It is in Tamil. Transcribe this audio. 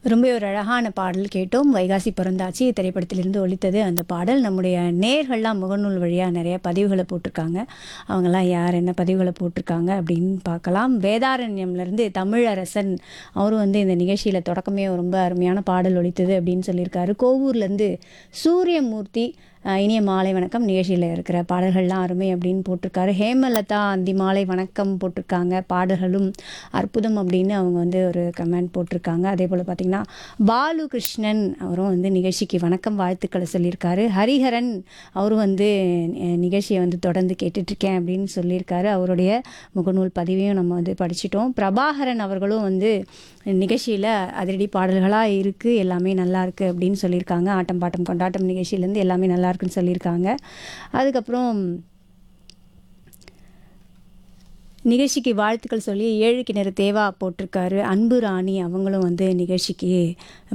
ரொம்ப ஒரு அழகான பாடல் கேட்டோம் வைகாசி பிறந்தாச்சு திரைப்படத்திலிருந்து ஒலித்தது அந்த பாடல் நம்முடைய நேர்கள்லாம் முகநூல் வழியாக நிறைய பதிவுகளை போட்டிருக்காங்க அவங்கெல்லாம் யார் என்ன பதிவுகளை போட்டிருக்காங்க அப்படின்னு பார்க்கலாம் வேதாரண்யம்லேருந்து தமிழரசன் அவரும் வந்து இந்த நிகழ்ச்சியில் தொடக்கமே ரொம்ப அருமையான பாடல் ஒலித்தது அப்படின்னு சொல்லியிருக்காரு கோவூர்லேருந்து சூரியமூர்த்தி அஹ், இனிய மாலை வணக்கம் நிகழ்ச்சியில் இருக்கிற பாடல்கள்லாம் அருமை அப்படின்னு போட்டிருக்காரு ஹேமலதா அந்தி மாலை வணக்கம் போட்டிருக்காங்க பாடல்களும் அற்புதம் அப்படின்னு அவங்க வந்து ஒரு கமெண்ட் போட்டிருக்காங்க அதே போல் பார்த்திங்கன்னா பாலு கிருஷ்ணன் அவரும் வந்து நிகழ்ச்சிக்கு வணக்கம் வாழ்த்துக்களை சொல்லியிருக்காரு ஹரிஹரன் அவரும் வந்து அஹ், நிகழ்ச்சியை வந்து தொடர்ந்து கேட்டுட்ருக்கேன் அப்படின்னு சொல்லியிருக்காரு அவருடைய முகநூல் பதிவையும் நம்ம வந்து படிச்சிட்டோம் பிரபாகரன் அவர்களும் வந்து நிகழ்ச்சியில் அதிரடி பாடல்களாக இருக்குது எல்லாமே நல்லா இருக்குது அப்படின்னு சொல்லியிருக்காங்க ஆட்டம் பாட்டம் கொண்டாட்டம் நிகழ்ச்சியிலேருந்து எல்லாமே நல்லா இருக்குன்னு சொல்லியிருக்காங்க அதுக்கப்புறம் நிகழ்ச்சிக்கு வாழ்த்துக்கள் சொல்லி ஏழு கிணறு தேவா போட்டிருக்காரு அன்பு ராணி அவங்களும் வந்து நிகழ்ச்சிக்கு